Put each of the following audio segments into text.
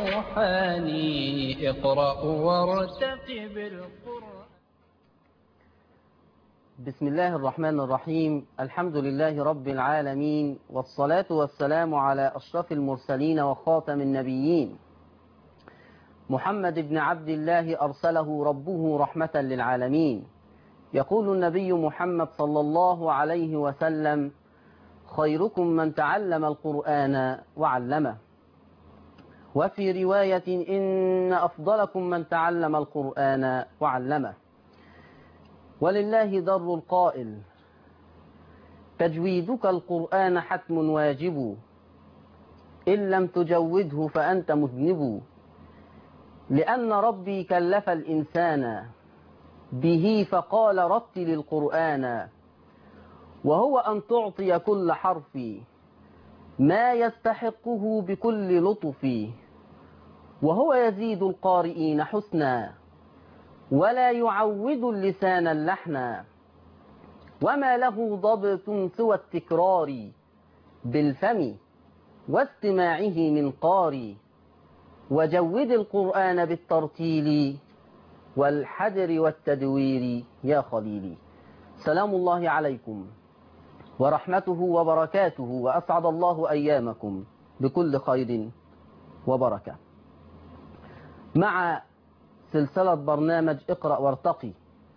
الروحاني اقرأ وارتقب القرآن بسم الله الرحمن الرحيم الحمد لله رب العالمين والصلاة والسلام على أشرف المرسلين وخاتم النبيين محمد بن عبد الله أرسله ربه رحمة للعالمين يقول النبي محمد صلى الله عليه وسلم خيركم من تعلم القرآن وعلمه وفي رواية إن أفضلكم من تعلم القرآن وعلمه ولله در القائل تجويدك القرآن حتم واجب إن لم تجوده فأنت مذنب لأن ربي كلف الإنسان به فقال رتل القرآن وهو أن تعطي كل حرف ما يستحقه بكل لطف وهو يزيد القارئين حسنا ولا يعود اللسان اللحنا وما له ضبط سوى التكرار بالفم واستماعه من قاري وجود القرآن بالترتيل والحدر والتدوير يا خليلي سلام الله عليكم ورحمته وبركاته وأسعد الله أيامكم بكل خير وبركة مع سلسلة برنامج اقرأ وارتقي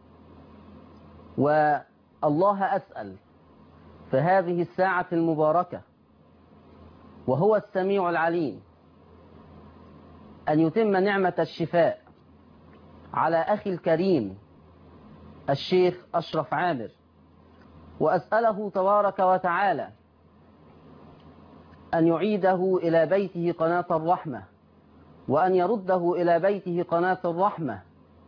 والله أسأل في هذه الساعة المباركة وهو السميع العليم أن يتم نعمة الشفاء على أخي الكريم الشيخ أشرف عامر وأسأله تبارك وتعالى أن يعيده إلى بيته قناة الرحمة وأن يرده إلى بيته قناة الرحمة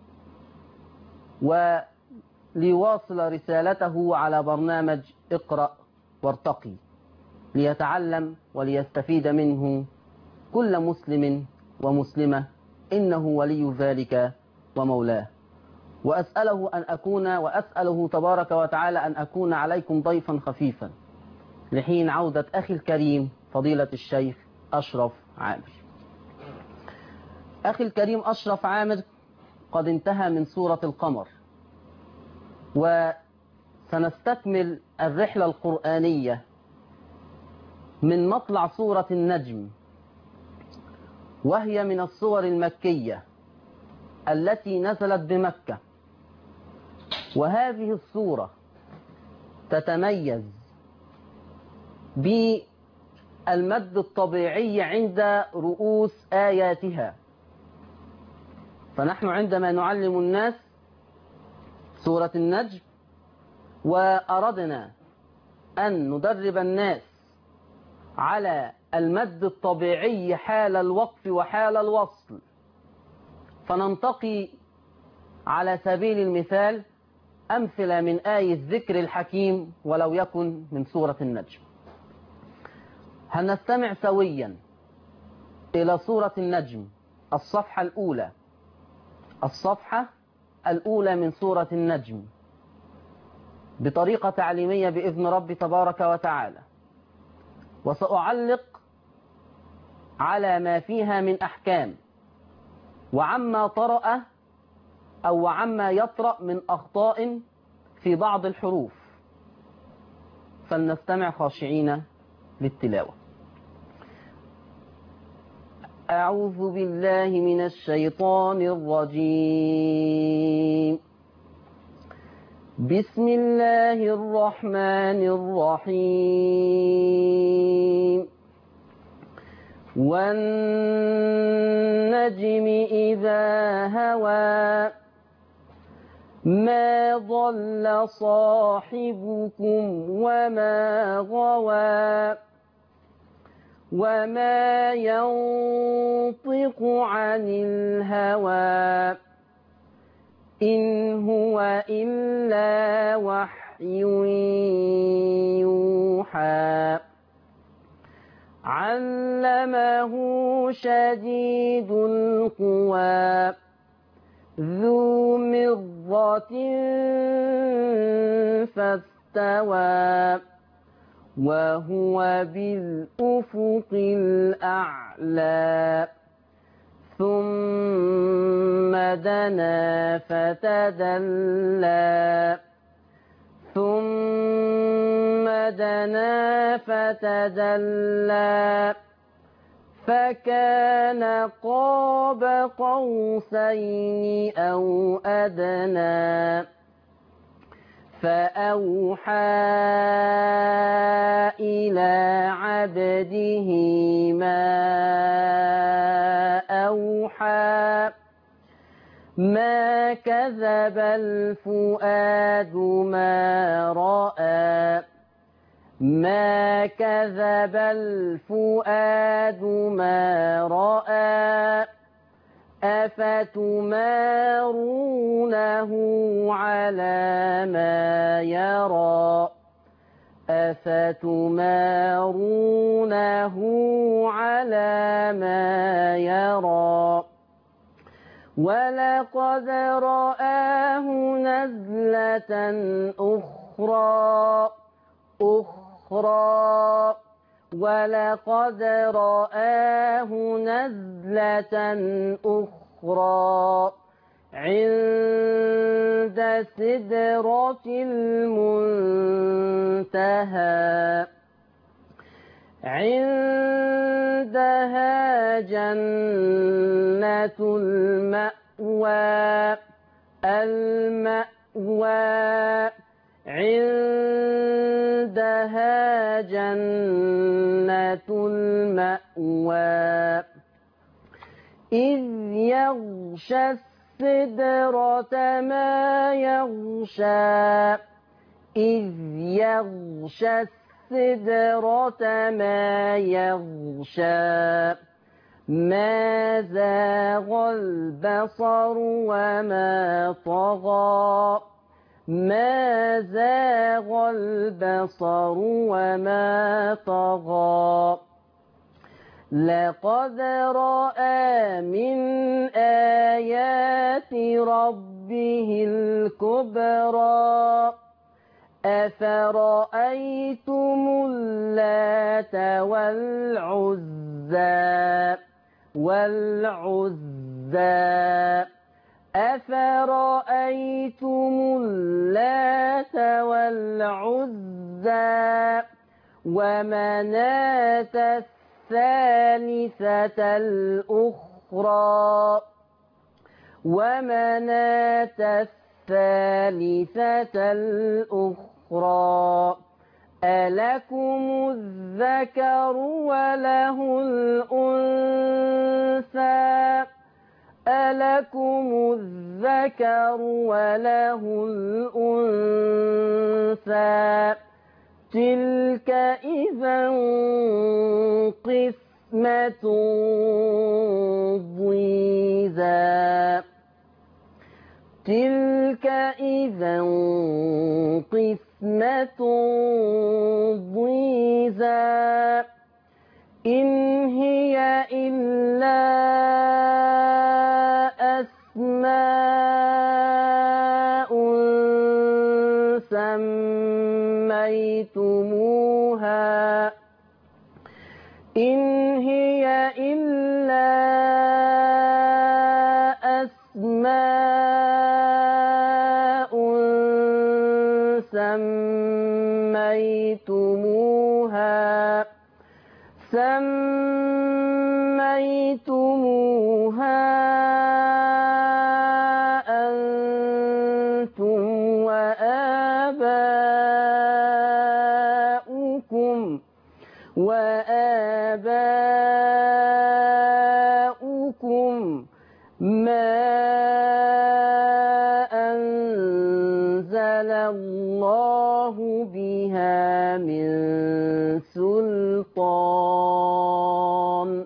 وليواصل رسالته على برنامج اقرأ وارتقي ليتعلم وليستفيد منه كل مسلم ومسلمة إنه ولي ذلك ومولاه وأسأله أن أكون وأسأله تبارك وتعالى أن أكون عليكم ضيفا خفيفا لحين عودة أخي الكريم فضيلة الشيخ أشرف عامر أخي الكريم أشرف عامر قد انتهى من سورة القمر وسنستكمل الرحلة القرآنية من مطلع سورة النجم وهي من الصور المكية التي نزلت بمكة وهذه الصورة تتميز بالمد الطبيعي عند رؤوس آياتها فنحن عندما نعلم الناس سورة النجم وأردنا أن ندرب الناس على المد الطبيعي حال الوقف وحال الوصل فننتقي على سبيل المثال أمثلة من آية الذكر الحكيم ولو يكن من سورة النجم هنستمع سويا إلى سورة النجم الصفحة الأولى الصفحة الأولى من سورة النجم بطريقة تعليمية بإذن رب تبارك وتعالى وسأعلق على ما فيها من أحكام وعما طرأ أو عما يطرأ من أخطاء في بعض الحروف فلنستمع خاشعين للتلاوة أعوذ بالله من الشيطان الرجيم بسم الله الرحمن الرحيم والنجم إذا هوى ما ضل صاحبكم وما غوى وما ينطق عن الهوى إن هو إلا وحي يوحى علمه شديد القوى ذو مرة فاستوى وهو بالأفق الأعلى دنا فتدلى ثم دنا فتدلى فكان قاب قوسين أو أدنى فأوحى إلى عبده ما أوحى ما كذب الفؤاد ما رأى ما كذب الفؤاد ما رأى أفتمارونه على ما يرى أفتمارونه على ما يرى ولقد رآه نزلة أخرى أخرى ولقد رآه نزلة أخرى عند سدرة المنتهى عندها جنة المأوى المأوى عندها جنة المأوى إذ يغشى السدرة ما يغشى إذ يغشى السدرة ما يغشى ما زاغ البصر وما طغى ما زاغ البصر وما طغى لقد رأى من آيات ربه الكبرى أفرأيتم اللات والعزى والعزى أفرأيتم اللات والعزى ومناة الثالثة الأخرى ومناة الثالثة الأخرى ألكم الذكر وله الأنثى ألكم الذكر وله الأنثى تلك إذا قسمة ضيزى تلك إذا قسمة ضيزى إن هي إلا أسماء سميتموها إن هي إلا أسماء سميتموها سميتموها أنتم وآباؤكم وآباؤكم ما أنزل الله بها من سلطان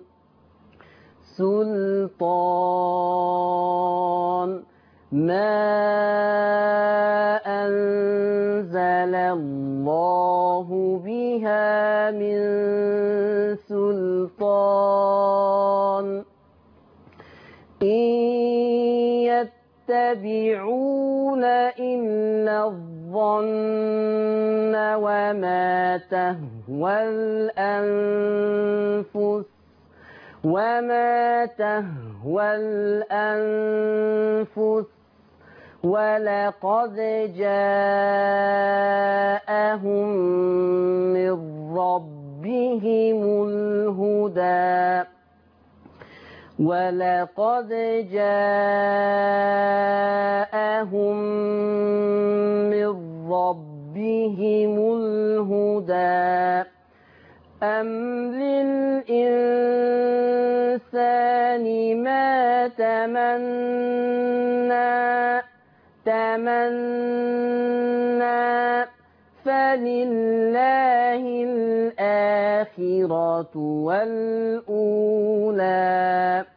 سلطان ما أنزل الله بها من سلطان إن يتبعون إلا الظن وما تهوى الأنفس وما تهوى الأنفس ولقد جاءهم من ربهم الهدى ولقد جاءهم من ربهم الهدى أم للإنسان ما تمنى تمنى فلله الآخرة والأولى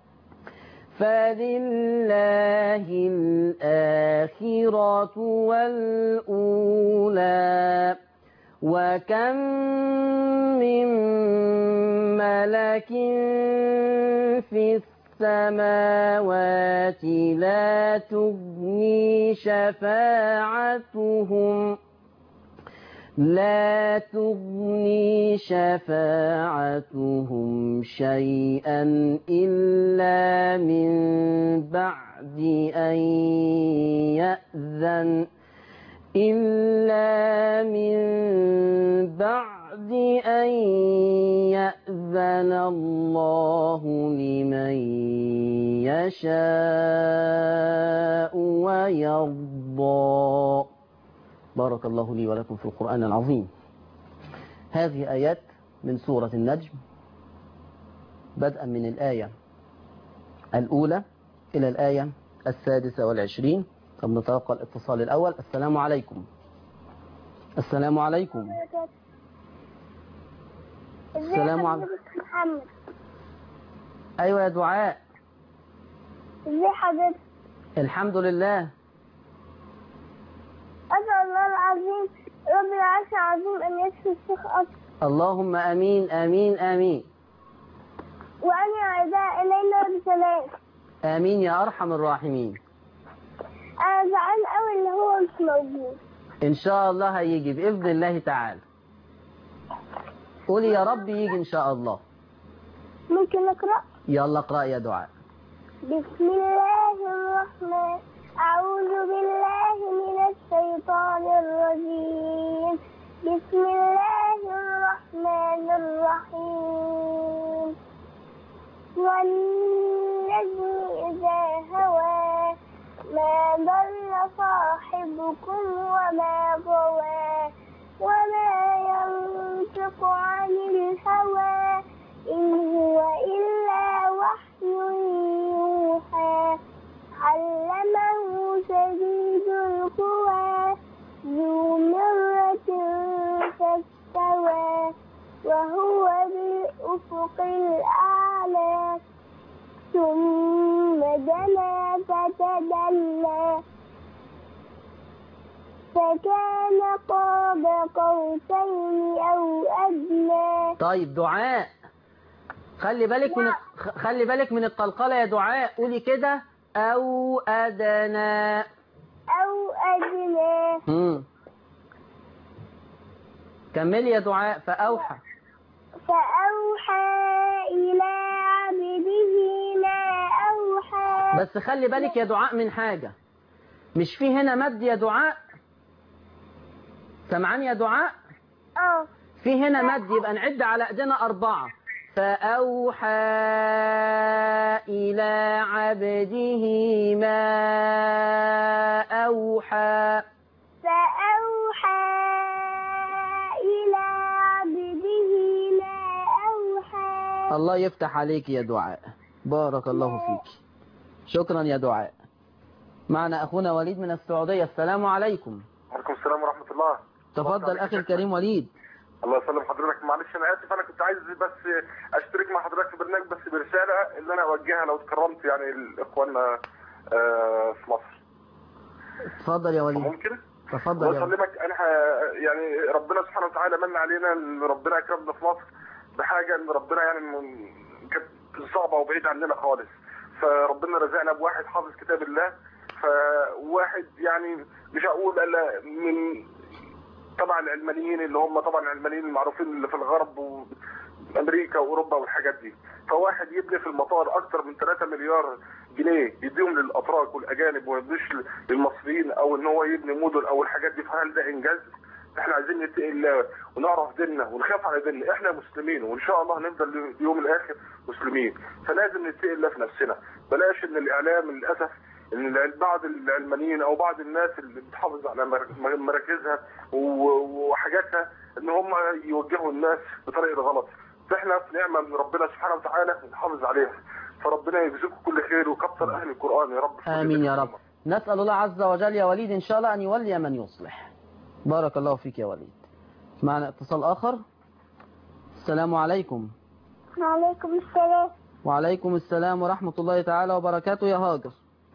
فلله الآخرة والأولى وكم من ملك في السماوات لا تغني شفاعتهم لا تغني شفاعتهم شيئا إلا من بعد أن يأذن إلا من بعد أن يأذن الله لمن يشاء ويرضى بارك الله لي ولكم في القرآن العظيم هذه آيات من سورة النجم بدءا من الآية الأولى إلى الآية السادسة والعشرين طب نتلقى الاتصال الأول السلام عليكم السلام عليكم السلام عليكم محمد أيوة يا دعاء ازي حضرتك الحمد لله اسال الله العظيم رب العرش العظيم ان يشفي الشيخ اكتر اللهم أمين أمين أمين وان يعيدها الينا بسلام آمين يا أرحم الراحمين انا زعلان قوي اللي هو مش موجود إن شاء الله هيجي بإذن الله تعالى قولي يا رب يجي إن شاء الله ممكن نقرا يلا اقرأ يا دعاء بسم الله الرحمن أعوذ بالله من الشيطان الرجيم بسم الله الرحمن الرحيم والنجم إذا هوى ما ضل صاحبكم وما غوى وما ينطق عن الهوى إن هو إلا وحي يوحى علمه شديد القوى ذو مرة فاستوى وهو بالأفق الأعلى ثم دنا فتدلى فكان قاب قوسين أو أدنى طيب دعاء خلي بالك من خ- خلي بالك من القلقلة يا دعاء قولي كده أو أدنى أو أدنى مم. كملي يا دعاء فأوحى فأوحى إلى عبده ما أوحى بس خلي بالك يا دعاء من حاجة مش في هنا مد يا دعاء سمعان يا دعاء اه في هنا مد يبقى نعد على ايدينا أربعة فأوحى إلى عبده ما أوحى فأوحى إلى عبده ما أوحى الله يفتح عليك يا دعاء بارك الله فيك شكرا يا دعاء معنا أخونا وليد من السعودية السلام عليكم وعليكم السلام ورحمة الله تفضل أخي الكريم وليد الله يسلم حضرتك معلش أنا آسف أنا كنت عايز بس أشترك مع حضرتك في برنامج بس برسالة اللي أنا أوجهها لو اتكرمت يعني لإخواننا آه، في مصر تفضل يا وليد ممكن؟ تفضل الله يا وليد يسلمك أنا ح- يعني ربنا سبحانه وتعالى من علينا إن ربنا أكرمنا في مصر بحاجة إن ربنا يعني م- كانت صعبة وبعيد عننا خالص فربنا رزقنا بواحد حافظ كتاب الله فواحد يعني مش هقول الا من طبعا العلمانيين اللي هم طبعا العلمانيين المعروفين اللي في الغرب و امريكا واوروبا والحاجات دي فواحد يبني في المطار اكثر من 3 مليار جنيه يديهم للاتراك والاجانب وما يدوش للمصريين او ان هو يبني مدن او الحاجات دي فهل ده انجاز؟ احنا عايزين نتقي الله ونعرف ديننا ونخاف على ديننا احنا مسلمين وان شاء الله هنفضل اليوم الاخر مسلمين فلازم نتقي الله في نفسنا بلاش ان الاعلام للاسف ان بعض العلمانيين او بعض الناس اللي بتحافظ على مر- مراكزها و- وحاجاتها ان هم يوجهوا الناس بطريقه غلط فاحنا في نعمه من ربنا سبحانه وتعالى نحافظ عليها فربنا يجزيكم كل خير وكثر اهل القران يا رب في كل آمين يا مكان. رب نسأل الله عز وجل يا وليد إن شاء الله أن يولي من يصلح بارك الله فيك يا وليد معنا اتصال آخر السلام عليكم وعليكم السلام وعليكم السلام ورحمة الله تعالى وبركاته يا هاجر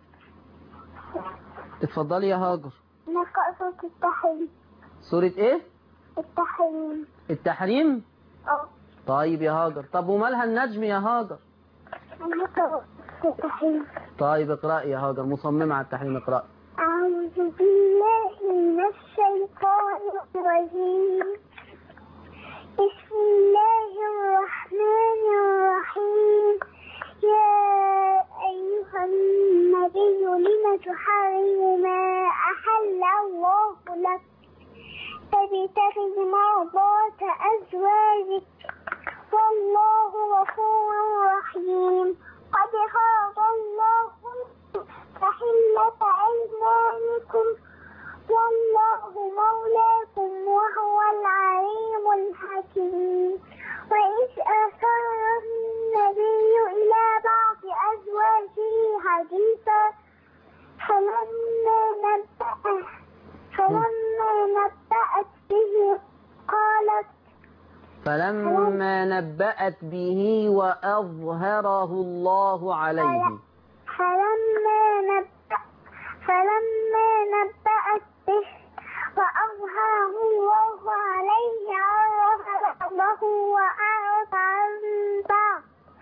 اتفضلي يا هاجر نقرأ سورة التحريم سورة ايه التحريم التحريم اه طيب يا هاجر طب ومالها النجم يا هاجر نقرأ سورة التحريم طيب اقرأي يا هاجر مصممة على التحريم اقرأي أعوذ بالله من الشيطان الرجيم بسم الله الرحمن الرحيم يا أيها النبي لم تحرم ما أحل الله لك تبتغي مرضات أزواجك والله غفور رحيم قد فرض الله تحلة أيمانكم والله مولاكم وهو العليم الحكيم وإذ أسر النبي إلى بعض أزواجه حديثا فلما نبأ فلما نبأت به قالت فلما نبأت به وأظهره الله عليه فلما نبأ فلما نبأت به وأظهره الله عليه عرف بعضه وأعرض عن بعض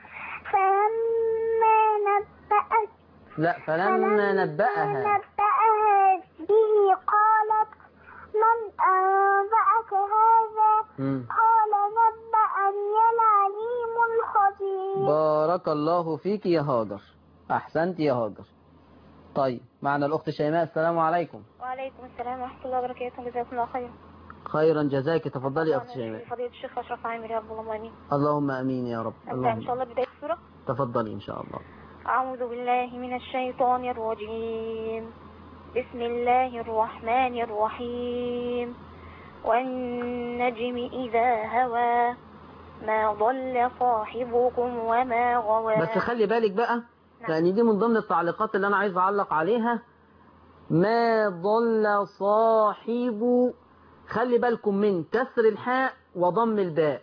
فلما نبأت لا فلما نبأها نبأها به قالت من أنبأك هذا مم. قال نبأني العليم الخبير بارك الله فيك يا هاجر أحسنت يا هاجر طيب معنا الأخت شيماء السلام عليكم وعليكم السلام ورحمة الله وبركاته جزاكم الله خيرا خيرا جزاك تفضلي يا أخت شيماء فضيلة الشيخ أشرف عامر يا رب اللهم آمين اللهم أمين يا رب أبدأ إن شاء اللهم الله بداية السورة تفضلي إن شاء الله أعوذ بالله من الشيطان الرجيم بسم الله الرحمن الرحيم والنجم إذا هوى ما ضل صاحبكم وما غوى بس خلي بالك بقى لأن دي من ضمن التعليقات اللي أنا عايز أعلق عليها ما ضل صاحب خلي بالكم من كسر الحاء وضم الباء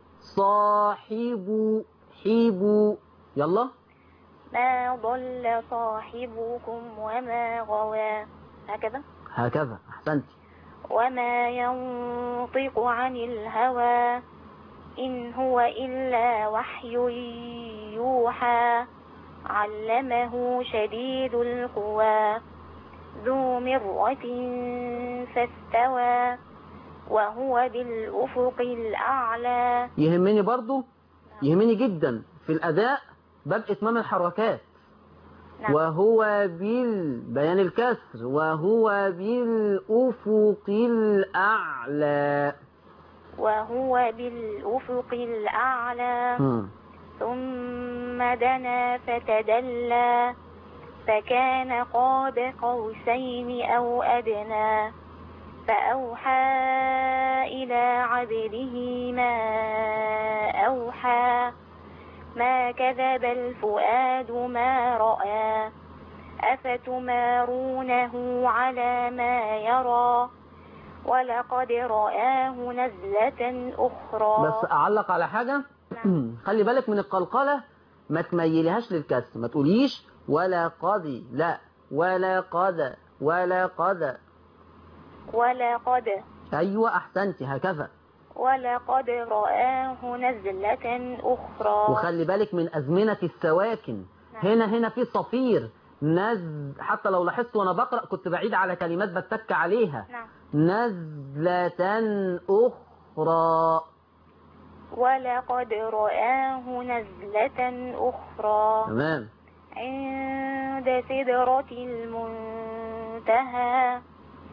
صاحب حيب يلا ما ضل صاحبكم وما غوى هكذا هكذا أحسنت وما ينطق عن الهوى إن هو إلا وحي يوحى علمه شديد القوى ذو مرة فاستوى وهو بالأفق الأعلى يهمني برضو يهمني جدا في الأداء باب إتمام الحركات نعم. وهو بالبيان الكسر وهو بالأفق الأعلى وهو بالأفق الأعلى مم. ثم دنا فتدلى فكان قاب قوسين أو أدنى فأوحى إلى عبده ما أوحى ما كذب الفؤاد ما رأى أفتمارونه على ما يرى ولقد رآه نزلة أخرى بس أعلق على حاجة نعم. خلي بالك من القلقلة ما تميلهاش للكسر ما تقوليش ولا قضي لا ولا قد ولا قد ولقد أيوة أحسنتي هكذا ولقد رآه نزلة أخرى وخلي بالك من أزمنة السواكن نعم. هنا هنا في صفير نز حتى لو لاحظت وأنا بقرأ كنت بعيد على كلمات بتك عليها نعم نزلة أخرى ولقد رآه نزلة أخرى تمام عند سدرة المنتهى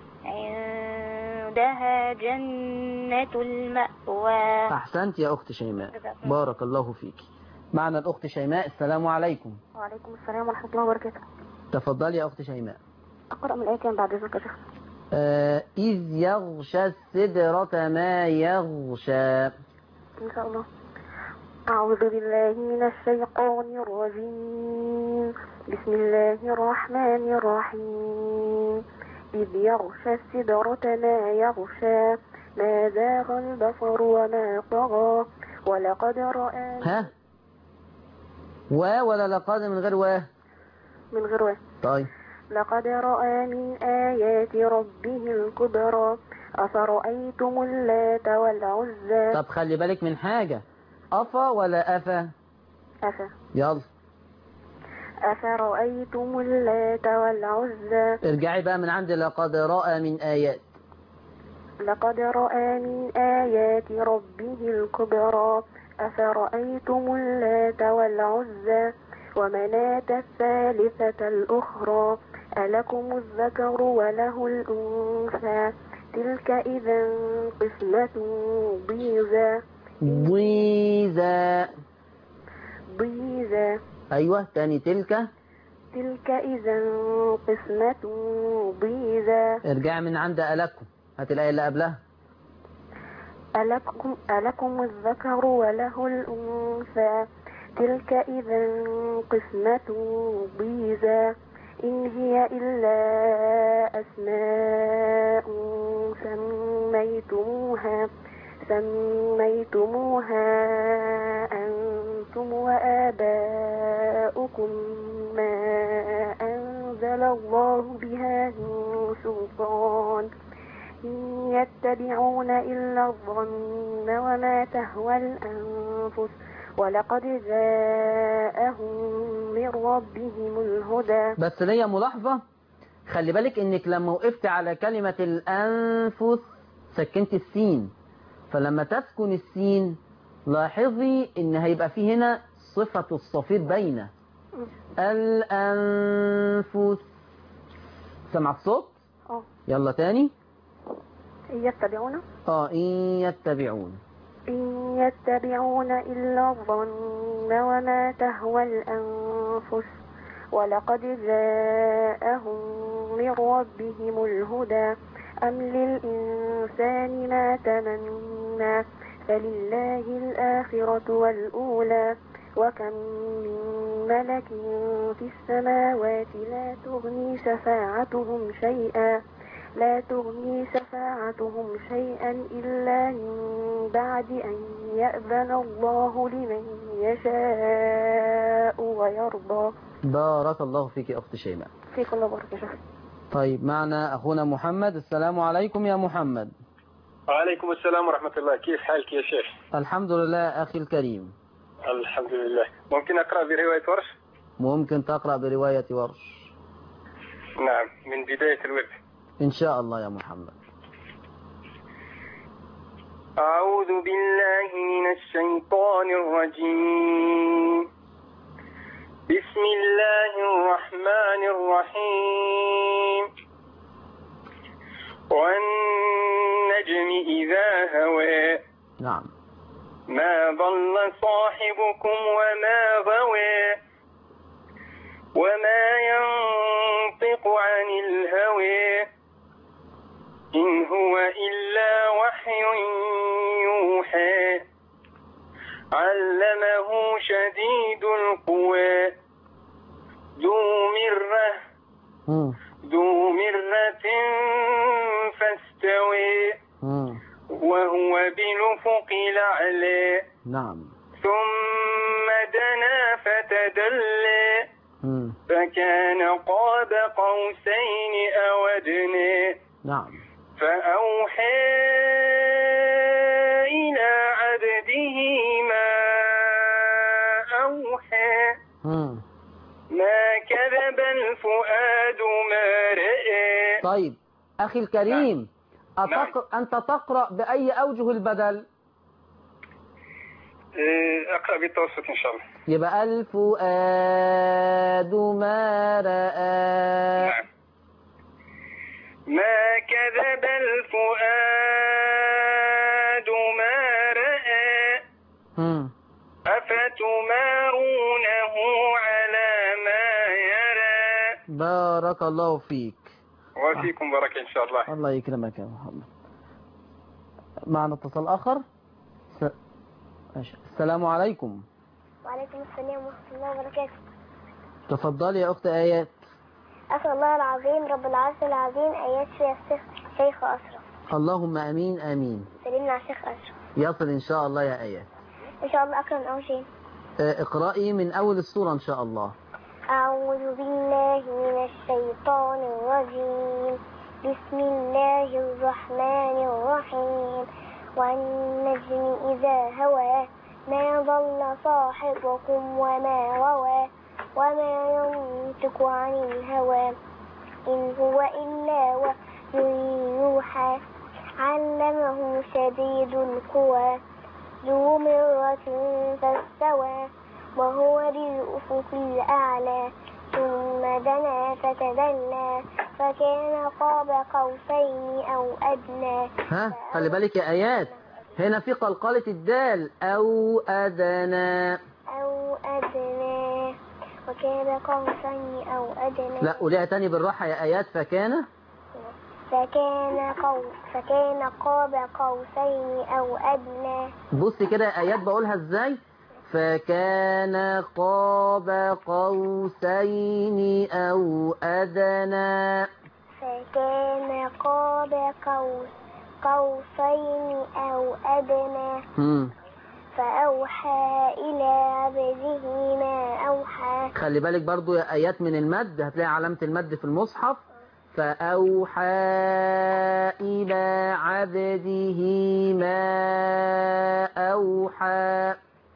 عندها جنة المأوى أحسنت يا أخت شيماء بارك الله فيك معنا الأخت شيماء السلام عليكم وعليكم السلام ورحمة الله وبركاته تفضلي يا أخت شيماء أقرأ من الآية كام بعد إذنك يا شيخ آه إذ يغشى السدرة ما يغشى إن شاء الله أعوذ بالله من الشيطان الرجيم بسم الله الرحمن الرحيم إذ يغشى السدرة ما يغشى ما زاغ البصر وما طغى ولقد رأى ها و ولا لقد من غير و من غير وجه. طيب لقد رأى من آيات ربه الكبرى أفرأيتم اللات والعزى طب خلي بالك من حاجة أفا ولا أفا أفا يلا أفرأيتم اللات والعزى ارجعي بقى من عند لقد رأى من آيات لقد رأى من آيات ربه الكبرى أفرأيتم اللات والعزى ومناة الثالثة الأخرى ألكم الذكر وله الأنثى تلك إذا قسمة ضيزى ضيزا ضيزى أيوة تاني تلك تلك إذا قسمة ضيزى ارجعي من عند ألكم هات الآية اللي قبلها ألكم, ألكم الذكر وله الأنثى تلك إذا قسمة ضيزى إن هي إلا أسماء سميتموها سميتموها أنتم وآباؤكم ما أنزل الله بها من سلطان إن يتبعون إلا الظن وما تهوى الأنفس ولقد جاءهم من ربهم الهدى بس ليا ملاحظة خلي بالك انك لما وقفت على كلمة الأنفس سكنت السين فلما تسكن السين لاحظي ان هيبقى فيه هنا صفة الصفير باينة الأنفس سمع الصوت اه يلا تاني إن يتبعون اه إن يتبعون إن يتبعون إلا الظن وما تهوى الأنفس ولقد جاءهم من ربهم الهدى أم للإنسان ما تمنى فلله الآخرة والأولى وكم من ملك في السماوات لا تغني شفاعتهم شيئا لا تغني شفاعتهم شيئا إلا من بعد أن يأذن الله لمن يشاء ويرضى بارك الله فيك يا أخت شيماء فيك الله بارك يا شيخ طيب معنا أخونا محمد السلام عليكم يا محمد وعليكم السلام ورحمة الله كيف حالك يا شيخ الحمد لله أخي الكريم الحمد لله ممكن أقرأ برواية ورش ممكن تقرأ برواية ورش نعم من بداية الورد إن شاء الله يا محمد أعوذ بالله من الشيطان الرجيم بسم الله الرحمن الرحيم والنجم إذا هوى نعم ما ضل صاحبكم وما غوى وما ينطق عن الهوى إن هو إلا وحي يوحى علمه شديد القوى ذو مرة مم. ذو مرة فاستوي مم. وهو بالأفق الأعلى نعم ثم دنا فتدلى مم. فكان قاب قوسين أو أدنى نعم فأوحى إلى عبده ما أوحى مم. ما كذب الفؤاد ما رأى طيب أخي الكريم أتق... أنت تقرأ بأي أوجه البدل إيه، أقرأ بالتوسط إن شاء الله يبقى الفؤاد ما رأى نعم ما كذب الفؤاد ما رأى مم. أفتمارونه على ما يرى بارك الله فيك وفيكم بركة إن شاء الله الله يكرمك يا محمد معنا اتصال آخر س... ماشي. السلام عليكم وعليكم السلام ورحمة الله وبركاته تفضلي يا أخت آيات أسأل الله العظيم رب العرش العظيم أن يشفي الشيخ شيخ أشرف اللهم أمين آمين سلمنا على الشيخ أشرف يصل إن شاء الله يا آيات إن شاء الله أكرم أول شيء آه، اقرأي من أول السورة إن شاء الله أعوذ بالله من الشيطان الرجيم بسم الله الرحمن الرحيم والنجم إذا هوى ما ضل صاحبكم وما غوى وما ينطق عن الهوى إن هو إلا وحي يوحى علمه شديد القوى ذو مرة فاستوى وهو بالأفق الأعلى ثم دنا فتدلى فكان قاب قوسين أو أدنى ها خلي بالك يا آيات هنا في قلقلة الدال أو أدنى أو أدنى وكان قوسين أو أدنى لا قوليها تاني بالراحة يا آيات فكان فكان قو فكان قاب قوسين أو أدنى بصي كده يا آيات بقولها إزاي فكان قاب قوسين أو أدنى فكان قاب قوس قوسين أو أدنى مم. فأوحى إلى عبده ما أوحى خلي بالك برضو يا آيات من المد هتلاقي علامة المد في المصحف فأوحى إلى عبده ما أوحى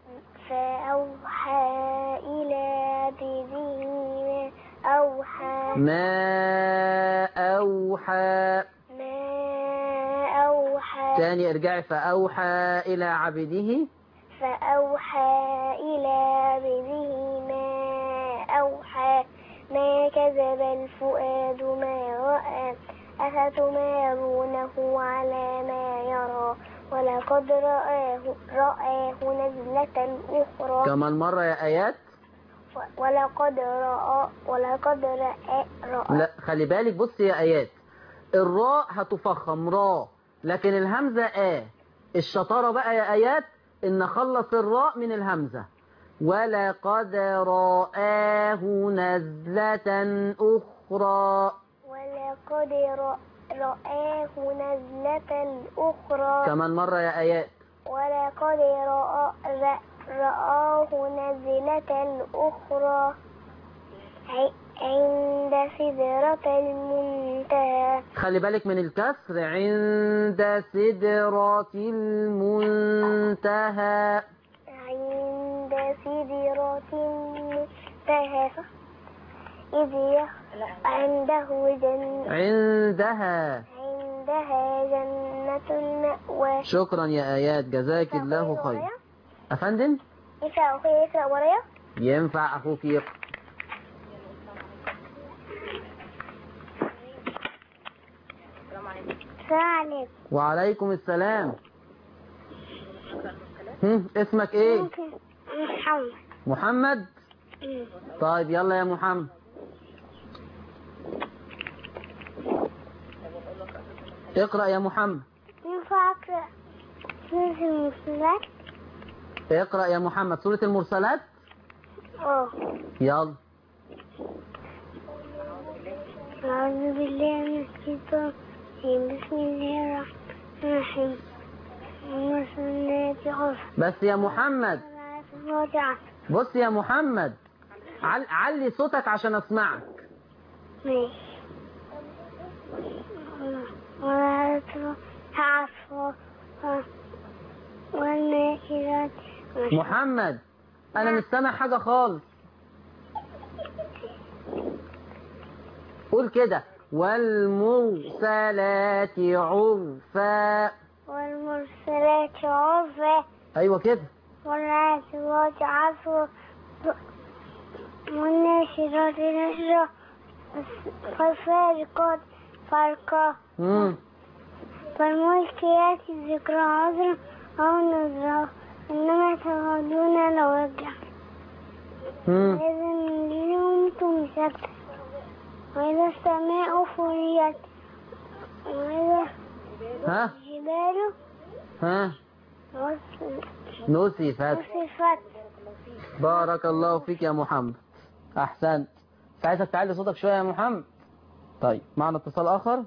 فأوحى إلى عبده ما أوحى ما أوحى ما أوحى تاني ارجعي فأوحى إلى عبده فأوحى إلى عبده ما أوحى ما كذب الفؤاد ما رأى أفتمارونه على ما يرى ولقد رآه, رآه نزلة أخرى كمان مرة يا آيات ولقد رأى ولقد رأى, رأى لا خلي بالك بصي يا آيات الراء هتفخم را لكن الهمزة آ الشطارة بقى يا آيات إن خلص الراء من الهمزة ولقد رآه نزلة أخرى ولقد رأ- رآه نزلة أخرى كمان مرة يا آيات ولقد رأى رأ- رآه نزلة أخرى ع- عند سدرة المنتهى خلي بالك من الكسر عند سدرة المنتهى عند سدرة المنتهى إذ يخ- عنده جن عندها عندها جنة المأوى شكرا يا آيات جزاك الله خير أفندم ينفع أخويا يقرأ ورايا؟ ينفع أخوك يقرأ السلام عليكم وعليكم السلام هم اسمك ايه ممكن محمد محمد طيب يلا يا محمد اقرأ يا محمد ينفع أقرأ سورة المرسلات؟ اقرأ يا محمد سورة المرسلات اه يلا أعوذ بالله من الشيطان الرجيم بسم الله الرحمن الرحيم المرسلات عرفا بس يا محمد راجعة بص يا محمد عل... علي صوتك عشان اسمعك ماشي ولا تعصوا والناشرات محمد انا مش سامع حاجة خالص قول كده والمرسلات عرفا والمرسلات عرفا ايوه كده والعاصفات عصفا والناشرات نشرا فالفارقات فرقا مم. فالملكيات ذكرى عذرا أو نذرا إنما توعدون لواقع مم. إذا النجوم تمسك وإذا السماء فريت وإذا ها الجبال ها وص- نسفت وصفت بارك الله فيك يا محمد أحسنت بس عايزك تعلي صوتك شوية يا محمد طيب معنا اتصال آخر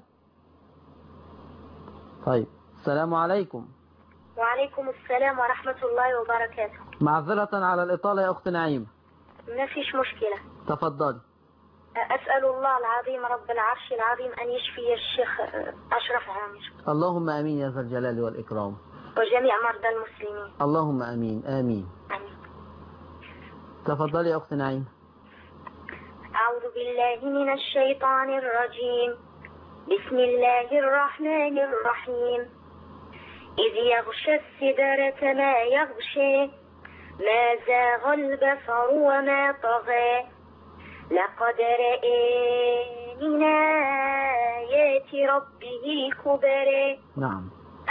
طيب السلام عليكم وعليكم السلام ورحمة الله وبركاته معذرة على الإطالة يا أخت نعيمة ما فيش مشكلة تفضلي أسأل الله العظيم رب العرش العظيم أن يشفي الشيخ أشرف عامر اللهم آمين يا ذا الجلال والإكرام وجميع مرضى المسلمين اللهم آمين آمين آمين تفضلي يا أخت نعيمة أعوذ بالله من الشيطان الرجيم بسم الله الرحمن الرحيم إذ يغشى السدرة ما يغشى ما زاغ البصر وما طغى لقد رأى من آيات ربه الكبرى نعم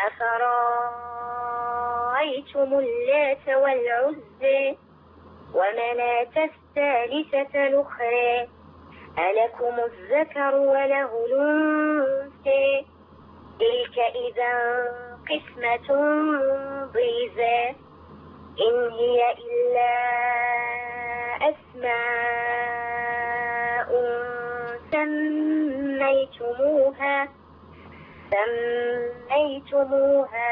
أفرأيتم اللات والعزى ومناة الثالثة الأخرى ألكم الذكر وله الأنثى تلك إذا قسمة ضيزى إن هي إلا أسماء سميتموها سميتموها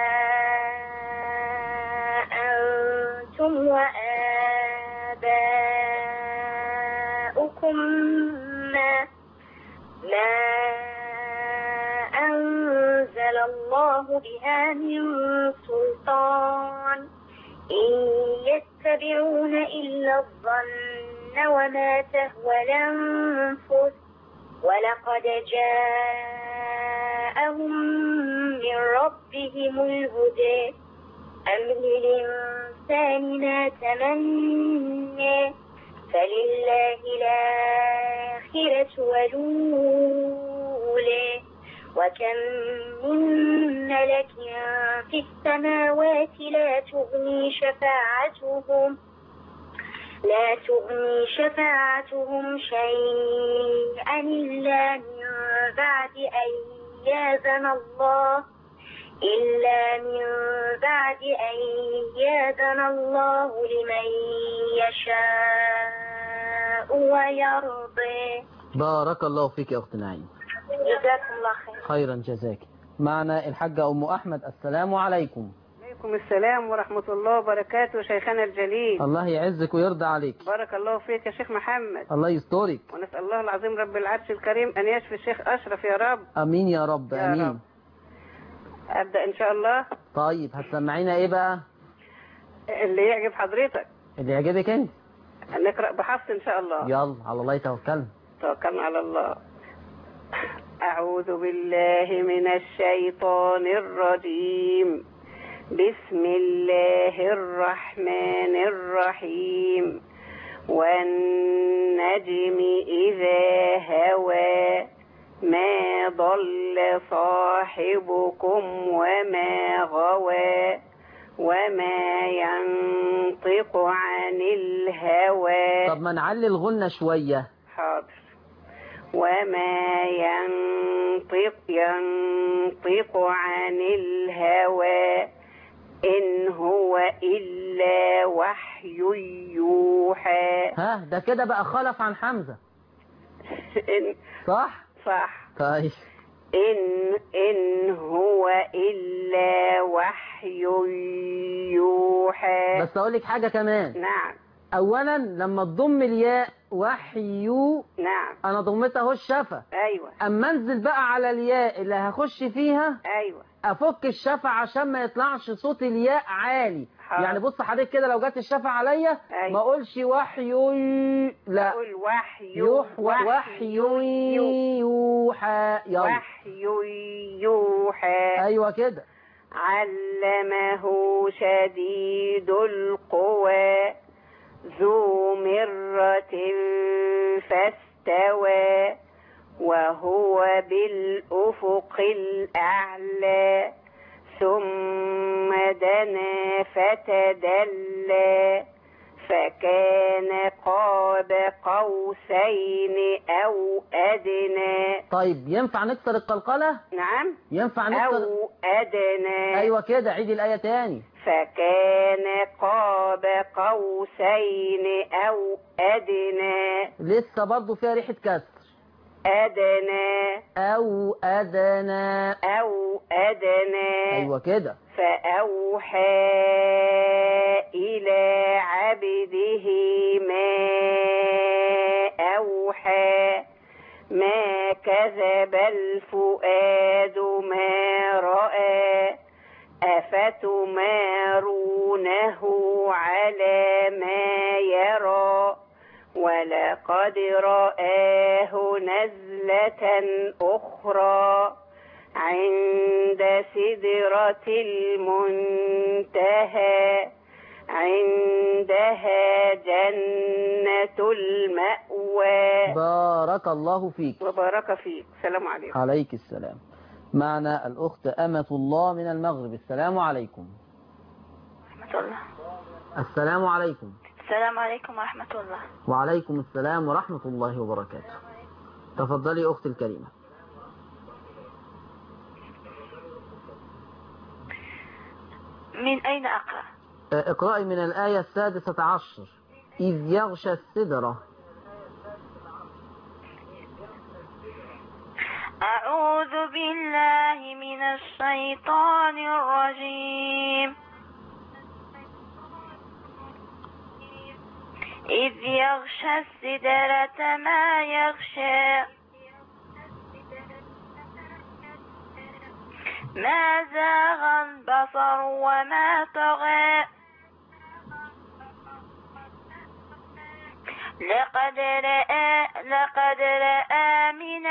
أنتم وآباؤكم ما ما أنزل الله بها من سلطان إن يتبعون إلا الظن وما تهوى الأنفس ولقد جاءهم من ربهم الهدى أم للإنسان ما تمنى فلله الآخرة والأولى وكم من ملك في السماوات لا تغني شفاعتهم لا تغني شفاعتهم شيئا إلا من بعد أن يأذن الله إلا من بعد أن يأذن الله لمن يشاء ويرضي بارك الله فيك يا أخت نعيمة جزاكم الله خير خيرا جزاك معنا الحاجة أم أحمد السلام عليكم عليكم السلام ورحمة الله وبركاته شيخنا الجليل الله يعزك ويرضى عليك بارك الله فيك يا شيخ محمد الله يسترك ونسأل الله العظيم رب العرش الكريم أن يشفي الشيخ أشرف يا رب أمين يا رب يا أمين رب. أبدأ إن شاء الله طيب هتسمعينا إيه بقى اللي يعجب حضرتك اللي يعجبك أنت نقرأ بحفظ إن شاء الله يلا على الله توكلنا توكلنا على الله أعوذ بالله من الشيطان الرجيم بسم الله الرحمن الرحيم والنجم إذا هوى ما ضل صاحبكم وما غوى وما ينطق عن الهوى طب ما نعلي الغنة شوية حاضر وما ينطق ينطق عن الهوى إن هو إلا وحي يوحى ها ده كده بقى خلف عن حمزة إن صح صح طيب إن إن هو إلا وحي يوحى بس أقول لك حاجة كمان نعم أولا لما تضم الياء وحيو نعم أنا ضمتها اهو الشفة أيوة أما أنزل بقى على الياء اللي هخش فيها أيوة أفك الشفة عشان ما يطلعش صوت الياء عالي حاضر. يعني بص حضرتك كده لو جت الشفة عليا أيوة. ما أقولش وحيو لا أقول وحي يوح وحيو يوحى يلا وحي يوحى أيوة كده علمه شديد القوى ذو مرة فاستوى وهو بالأفق الأعلى ثم دنا فتدلى فكان قاب قوسين أو أدنى طيب ينفع نكسر القلقلة نعم ينفع نكسر أو أدنى ايوه كده عيد الآية تاني فكان قاب قوسين أو أدنى لسه برضو فيها ريحة كسر أدنى او ادنى أو أدنى ايوه كده فأوحى إلى عبده ما أوحى ما كذب الفؤاد ما رأى أفتمارونه على ما يرى ولقد رآه نزلة أخرى عند سدرة المنتهى عندها جنة المأوى بارك الله فيك وبارك فيك السلام عليكم عليك السلام معنا الأخت أمة الله من المغرب السلام عليكم ورحمة الله السلام عليكم السلام عليكم ورحمة الله وعليكم السلام ورحمة الله وبركاته تفضلي أختي الكريمة من أين أقرأ؟ آه، اقرأي من الآية السادسة عشر إذ يغشى السدرة أعوذ بالله من الشيطان الرجيم إذ يغشى السدرة ما يغشى ما زاغ البصر وما طغى لقد رأى لقد رأى من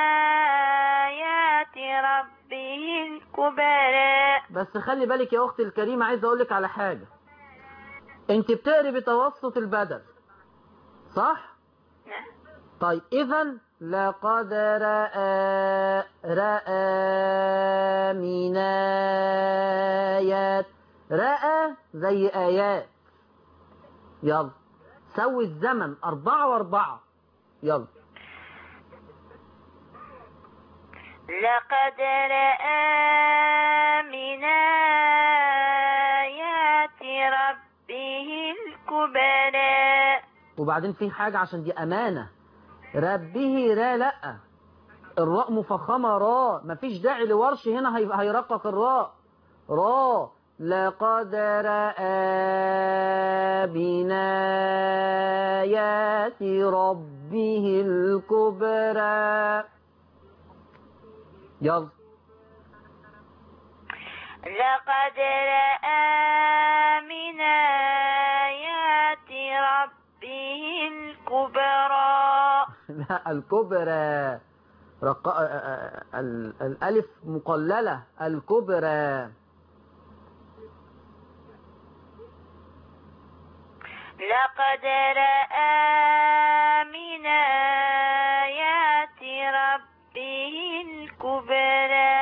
آيات ربه الكبرى بس خلي بالك يا أختي الكريمة عايز أقول لك على حاجة أنت بتقري بتوسط البدل صح؟ نعم. طيب إذا لقد رأى رأى من آيات رأى زي آيات يلا سوي الزمن أربعة وأربعة يلا لقد رأى من آيات ربه الكبرى وبعدين في حاجة عشان دي أمانة ربه را لأ الراء مفخمة راء مفيش داعي لورش هنا هي- هيرقق الراء راء لقد رأى بنايات ربه الكبرى يلا لقد رأى من آيات ربه الكبرى لا الكبرى رق... آه، آه، ال- الألف مقللة الكبرى لقد رأى من آيات ربه الكبرى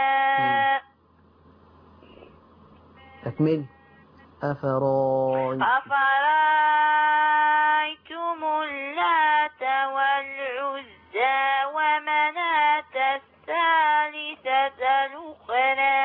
تكمل أفراي أفرأيتم اللات والعزى ومناة الثالثة الأخرى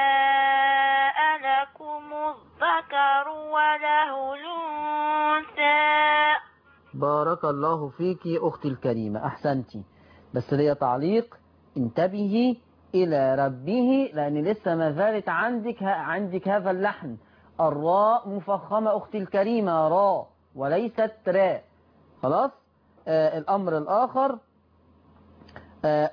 ألكم الذكر وله الأنثى بارك الله فيك يا أختي الكريمة أحسنتي بس ليا تعليق انتبهي إلى ربه لأن لسه ما زالت عندك عندك هذا اللحن الراء مفخمة أختي الكريمة راء وليست راء خلاص آه الأمر الآخر آه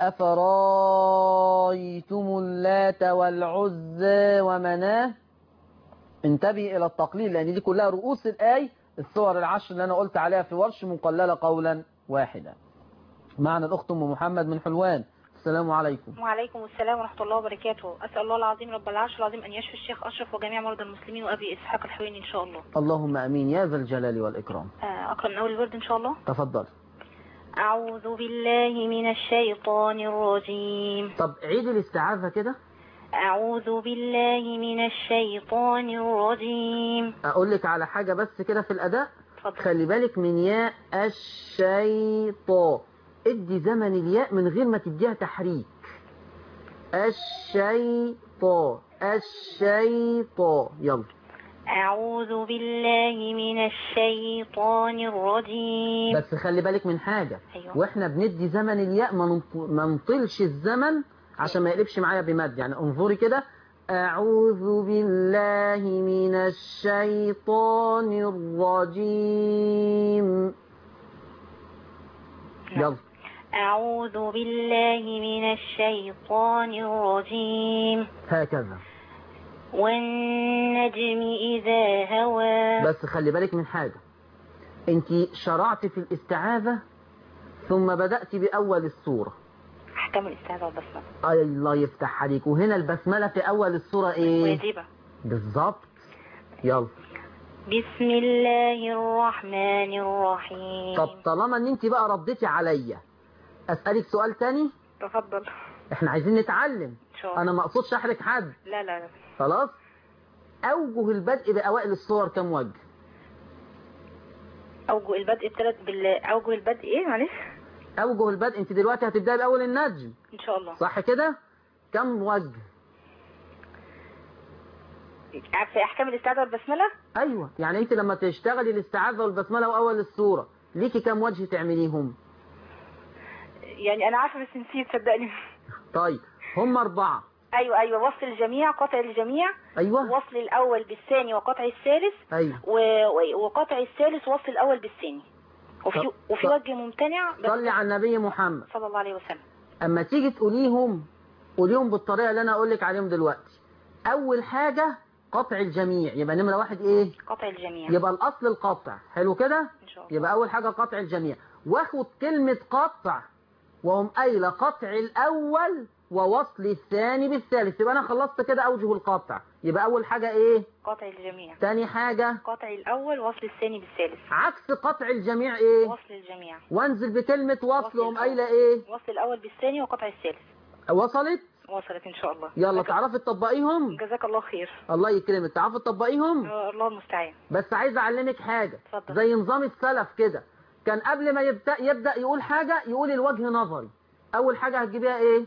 أفرايتم اللات والعزى ومناه انتبهي إلى التقليل لأن دي كلها رؤوس الآي الصور العشر اللي أنا قلت عليها في ورش مقللة قولا واحدا معنى الأخت أم محمد من حلوان السلام عليكم وعليكم السلام ورحمة الله وبركاته أسأل الله العظيم رب العرش العظيم أن يشفي الشيخ أشرف وجميع مرضى المسلمين وأبي إسحاق الحويني إن شاء الله اللهم امين يا ذا الجلال والاكرام آه، أقرأ من أول الورد إن شاء الله تفضل أعوذ بالله من الشيطان الرجيم طب عيد الاستعاذة كده أعوذ بالله من الشيطان الرجيم اقول لك على حاجة بس كده في الاداء اتفضل خلي بالك من ياء الشيطان ادي زمن الياء من غير ما تديها تحريك الشيطان الشيطان يلا أعوذ بالله من الشيطان الرجيم بس خلي بالك من حاجة أيوة. واحنا بندي زمن الياء ما ننط- ما نطلش الزمن عشان ما يقلبش معايا بمد يعني انظري كده أعوذ بالله من الشيطان الرجيم يلا أعوذ بالله من الشيطان الرجيم هكذا والنجم إذا هوى بس خلي بالك من حاجة انت شرعت في الاستعاذة ثم بدأت بأول السورة أحكام الاستعاذة والبسملة أي الله يفتح عليك وهنا البسملة في أول السورة إيه واجبة بالظبط يلا بسم الله الرحمن الرحيم طب طالما ان انت بقى رديتي عليا اسألك سؤال تاني تفضل احنا عايزين نتعلم إن شاء الله انا ما اقصدش احرج حد لا لا لا خلاص اوجه البدء باوائل الصور كم وجه أوجه البدء الثلاث بال أوجه البدء إيه معلش اوجه البدء انت دلوقتي هتبداي باول النجم إن شاء الله صح كده كم وجه في أحكام الاستعاذة والبسملة ايوه يعني انت لما تشتغلي الاستعاذه والبسمله واول السوره ليكي كم وجه تعمليهم يعني أنا عارفة بس نسيت صدقني طيب هم اربعه أيوة أيوة وصل الجميع قطع الجميع ايوه وصل الأول بالثاني وقطع الثالث ايوه و... و- وقطع الثالث وصل الأول بالثاني وفي طب- وفي طب- وجه ممتنع بس صلي على النبي محمد صلى الله عليه وسلم اما تيجي تقوليهم قوليهم بالطريقه اللي انا اقول لك عليهم دلوقتي اول حاجه قطع الجميع يبقى نمره واحد ايه قطع الجميع يبقى الاصل القطع حلو كده إن شاء الله يبقى اول حاجه قطع الجميع واخد كلمه قطع وهم قايله قطع الاول ووصل الثاني بالثالث يبقى انا خلصت كده اوجه القطع يبقى اول حاجه ايه قطع الجميع تاني حاجه قطع الأول وصل الثاني بالثالث عكس قطع الجميع ايه وصل الجميع وانزل بكلمه وصل وصل وهم الأول. قايله ايه وصل الأول بالثاني وقطع الثالث وصلت وصلت إن شاء الله يلا جزاك- تعرفي تطبقيهم جزاك الله خير الله يكرمك تعرفي تطبقيهم آه، الله المستعان بس عايز اعلمك حاجة اتفضل. زي نظام السلف كده كان قبل ما يبدأ يبدأ يقول حاجة يقول الوجه نظري اول حاجة هتجيبيها ايه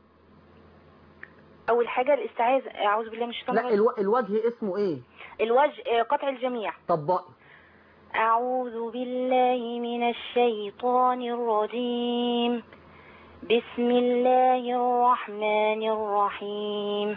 أول حاجة الاستعاذة أعوذ بالله من الشيطان لا الرجيم. الو... الوجه اسمه ايه الوجه آه، قطع الجميع طبقي أعوذ بالله من الشيطان الرجيم بسم الله الرحمن الرحيم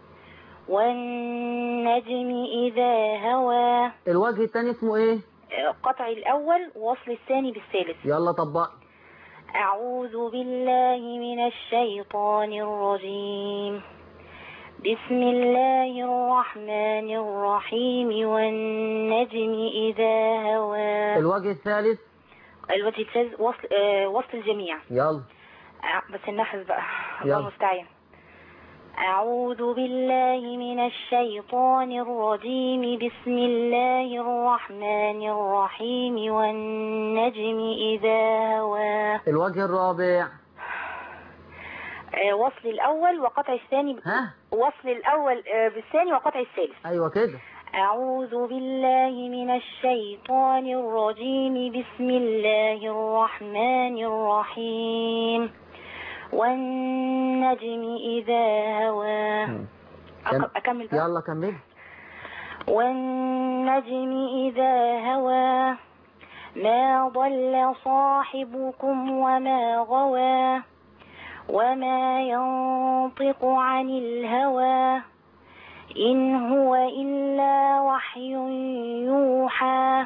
والنجم إذا هوى الوجه التاني اسمه ايه قطع الأول ووصل الثاني بالثالث يلا طبقي أعوذ بالله من الشيطان الرجيم بسم الله الرحمن الرحيم والنجم إذا هوى الوجه الثالث الوجه الثالث وصل, آه وصل الجميع يلا آه، بس النحس بقى يلا. الله المستعان أعوذ بالله من الشيطان الرجيم بسم الله الرحمن الرحيم والنجم إذا هوى الوجه الرابع آه، وصل الأول وقطع الثاني ها وصل الأول آه، بالثاني وقطع الثالث ايوه كده أعوذ بالله من الشيطان الرجيم بسم الله الرحمن الرحيم والنجم إذا هوى كم- أك- أكمل بقى يلا كمل والنجم إذا هوى ما ضل صاحبكم وما غوى وما ينطق عن الهوى إن هو إلا وحي يوحى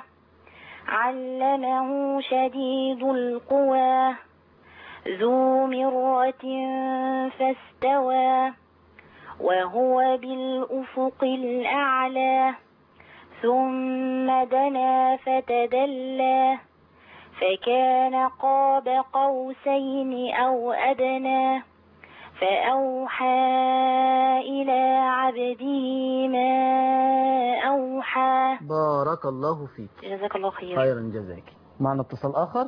علمه شديد القوى ذو مرة فاستوى وهو بالأفق الأعلى ثم دنا فتدلى فكان قاب قوسين أو أدنى فأوحى إلى عبده ما أوحى بارك الله فيك جزاك الله خير خيرا جزاك معنا اتصال آخر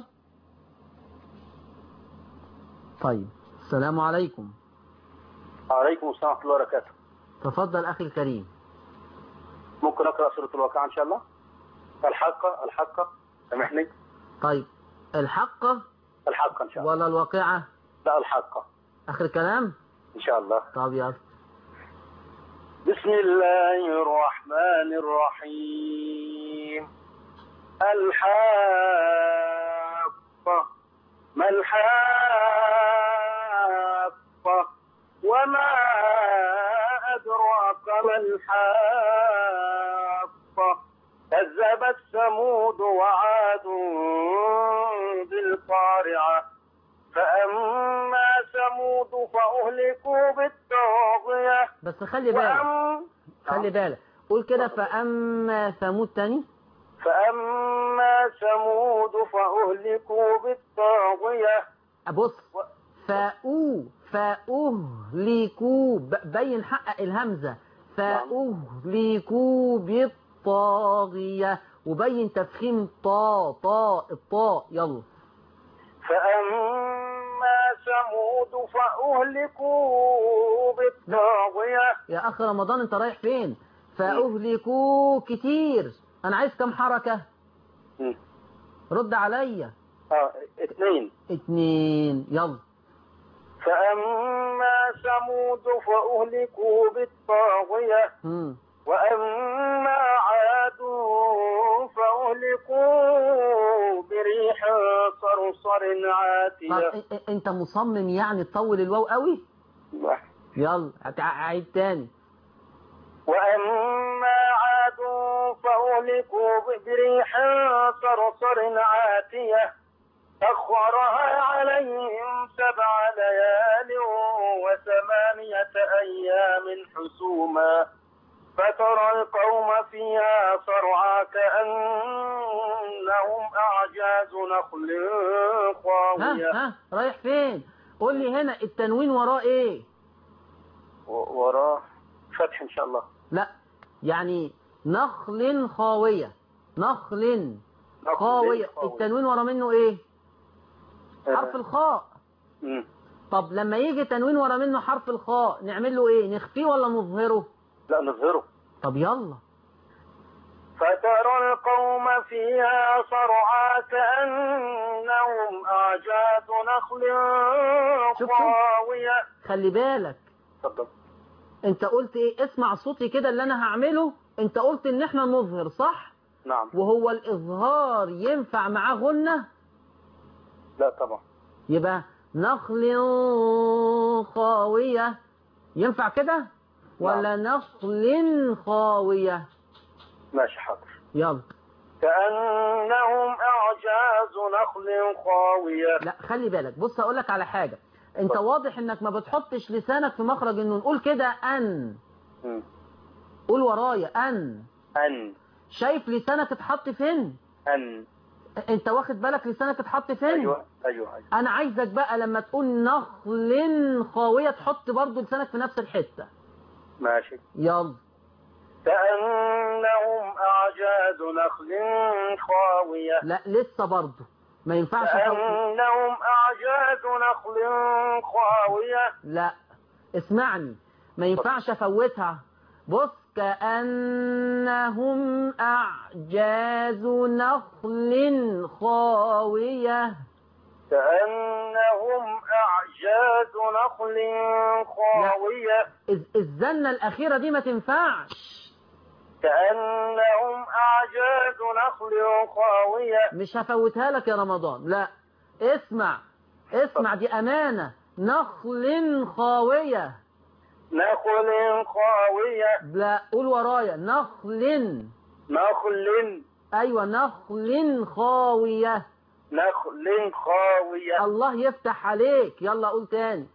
طيب السلام عليكم عليكم السلام ورحمة الله وبركاته تفضل أخي الكريم ممكن أقرأ سورة الواقعة إن شاء الله الحقة الحقة سامحني طيب الحقة الحقة إن شاء الله ولا الواقعة لا الحقة آخر كلام إن شاء الله طب يلا بسم الله الرحمن الرحيم الحاقة ما الحاقة وما أدراك ما الحاقة كذبت ثمود وعاد بالقارعة فأما ثمود فأهلكوا بالطاغية بس خلي بالك وأم خلي بالك قول كده فأما ثمود تاني فأما ثمود فأهلكوا بالطاغية بص فأو فأهلكوا ب- بين حقق الهمزة فأهلكوا بالطاغية وبين تفخيم طا طا الطاء يلا فأما ثمود فأهلكوا بالطاغية يا أخ رمضان أنت رايح فين فأهلكوا كتير أنا عايز كم حركة مم. رد عليا اه اثنين اتنين يلا فأما ثمود فأهلكوا بالطاغية مم. وأما عاد فأهلكوا بريح صرصر طب عاتية إ- إ- انت مصمم يعني تطول الواو قوي يلا هتع- عيد تاني وأما عاد فأهلكوا بريح صرصر عاتية سخرها عليهم سبع ليال وثمانية أيام حسوما فترى القوم فيها صرعى كأنهم أعجاز نخل ها خاوية ها رايح فين قول لي هنا التنوين وراه ايه و- وراه فتح إن شاء الله لا يعني نخل خاوية نخل نخل خاوية خاوية. التنوين ورا منه ايه آه. حرف الخاء مم. طب لما يجي تنوين ورا منه حرف الخاء نعمل له ايه نخفيه ولا نظهره لا نظهره طب يلا فترى القوم فيها صرعى كأنهم أعجاز نخل شوف. خاوية خلي بالك تفضل انت قلت ايه اسمع صوتي كده اللي انا هعمله انت قلت ان احنا نظهر صح نعم وهو الاظهار ينفع معاه غنة لا طبعا يبقى نخل خاوية ينفع كده ولا نخل خاوية ماشي حاضر يلا كأنهم أعجاز نخل خاوية لا خلي بالك بص اقول لك على حاجة انت واضح انك ما بتحطش لسانك في مخرج انه نقول كده ان مم. قول ورايا ان أن شايف لسانك اتحط فين أن انت واخد بالك لسانك اتحط فين أيوة أيوة أيوة انا عايزك بقى لما تقول نخل خاوية تحط برضو لسانك في نفس الحتة ماشي يلا كأنهم أعجاز نخل خاوية لا لسه برضو ما ينفعش أحط... كأنهم أعجاز نخل خاوية لا اسمعني ما ينفعش افوتها بص كأنهم أعجاز نخل خاوية كأنهم أعجاز نخل خاوية الز- الزنة الأخيرة دي ما تنفعش كأنهم أعجاز نخل خاوية مش هفوتها لك يا رمضان لا اسمع اسمع دي أمانة نخل خاوية نخل خاوية لا قول ورايا نخل نخل أيوة نخل خاوية نخل خاوية الله يفتح عليك يلا قول تاني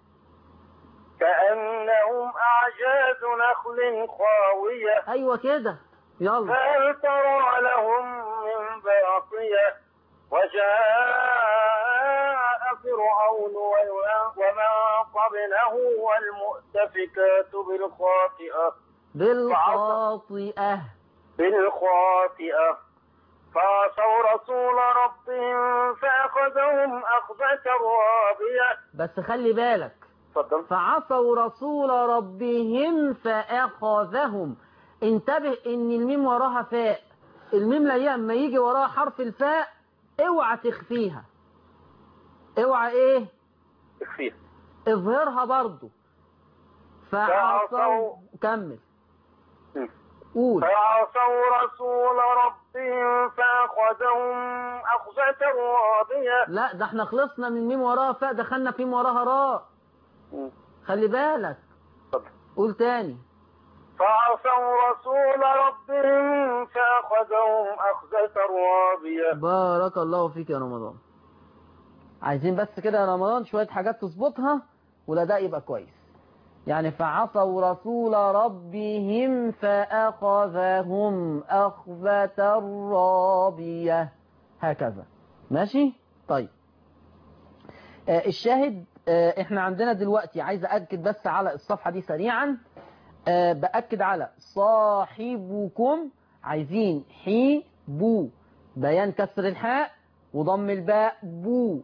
كأنهم أعجاز نخل خاوية أيوة كده يلا فهل ترى لهم من باقية وجاء فرعون ومن قبله والمؤتفكات بالخاطئة بالخاطئة بالخاطئة فعصوا رسول ربهم فأخذهم أخذة رابية بس خلي بالك تفضل فعصوا رسول ربهم فأخذهم انتبه ان الميم وراها فاء الميم لا اما يجي وراها حرف الفاء اوعى تخفيها اوعى ايه اخفيها اظهرها برضو فعصوا فعصوا- كمل م. قول فعصوا رسول ربهم فأخذهم أخذة رابية لا ده احنا خلصنا من ميم وراها فاء دخلنا في ميم وراها راء م. خلي بالك تفضل قول تاني فعصوا رسول ربهم فأخذهم أخذة رابية بارك الله فيك يا رمضان عايزين بس كده يا رمضان شوية حاجات تظبطها والأداء يبقى كويس يعني فعصوا رسول ربهم فأخذهم أخذة رابية هكذا ماشي طيب آه الشاهد آه احنا عندنا دلوقتي عايز أأكد بس على الصفحة دي سريعا آه بأكد على صاحبكم عايزين حي بو بيان كسر الحاء وضم الباء بو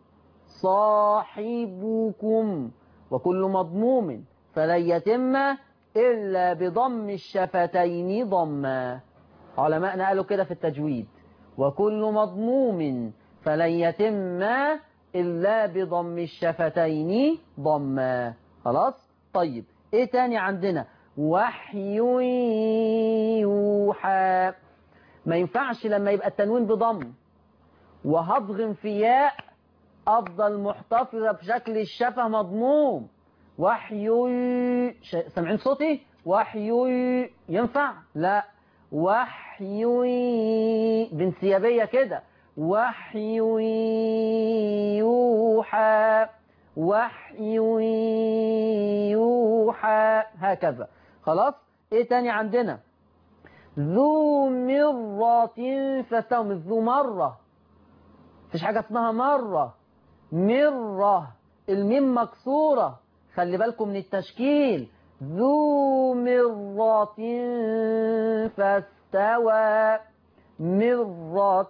صاحبكم وكل مضموم فلن يتم إلا بضم الشفتين ضما علماءنا قالوا كده في التجويد وكل مضموم فلن يتم إلا بضم الشفتين ضما خلاص طيب ايه تاني عندنا وحي يوحى ما ينفعش لما يبقى التنوين بضم وهضغم في ياء افضل محتفظة بشكل الشفة مضموم وحي ش- سامعين صوتي وحي ينفع لا وحي بانسيابية كده وحي يوحى وحي يوحى هكذا خلاص ايه تاني عندنا ذو مرة فاستوم ذو مرة مفيش حاجة اسمها مرة مرة الميم مكسورة خلي بالكم من التشكيل ذو مرة فاستوى مرة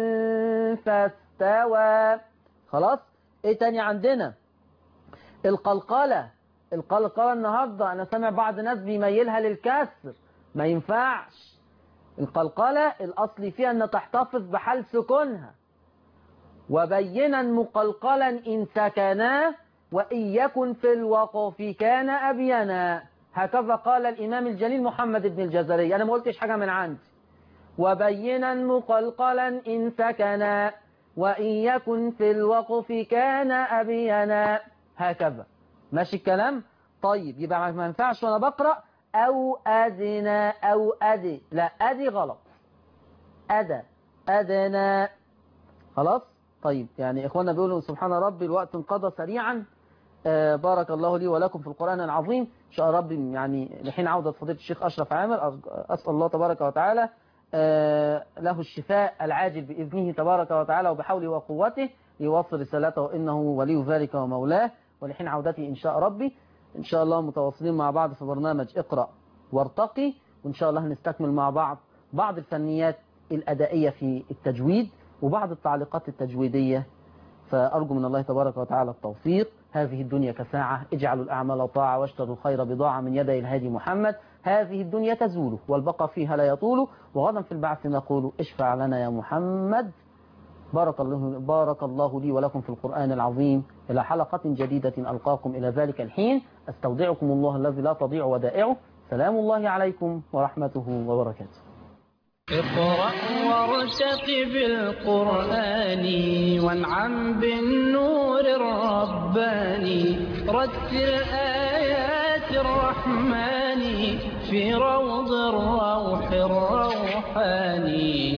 فاستوى خلاص ايه تاني عندنا القلقلة القلقلة النهاردة انا سامع بعض ناس بيميلها للكسر ما ينفعش القلقلة الاصل فيها ان تحتفظ بحال سكونها وبينا مقلقلا إن سكنا وإن يكن في الوقف كان أبينا هكذا قال الإمام الجليل محمد بن الجزري أنا ما قلتش حاجة من عندي وبينا مقلقلا إن سكنا وإن يكن في الوقف كان أبينا هكذا ماشي الكلام طيب يبقى ما ينفعش وأنا بقرأ أو أدنى أو أدي لا أدي غلط أدى أدنى خلاص طيب يعني إخواننا بيقولوا سبحان ربي الوقت انقضى سريعا آه بارك الله لي ولكم في القرآن العظيم إن شاء ربي يعني لحين عودة فضيلة الشيخ أشرف عامر أرج- أسأل الله تبارك وتعالى آه له الشفاء العاجل بإذنه تبارك وتعالى وبحوله وقوته ليوصل رسالته إنه ولي ذلك ومولاه ولحين عودته إن شاء ربي إن شاء الله متواصلين مع بعض في برنامج اقرأ وارتقي وإن شاء الله هنستكمل مع بعض بعض الفنيات الأدائية في التجويد وبعض التعليقات التجويدية فأرجو من الله تبارك وتعالى التوفيق هذه الدنيا كساعة اجعلوا الأعمال طاعة واشتروا الخير بضاعة من يدي الهادي محمد هذه الدنيا تزول والبقى فيها لا يطول وغدا في البعث نقول اشفع لنا يا محمد بارك الله, بارك الله لي ولكم في القرآن العظيم إلى حلقة جديدة ألقاكم إلى ذلك الحين أستودعكم الله الذي لا تضيع ودائعه سلام الله عليكم ورحمته وبركاته اقرأ وارتقب القرآن وانعم بالنور الرباني رتل آيات الرحمن في روض الروح الروحاني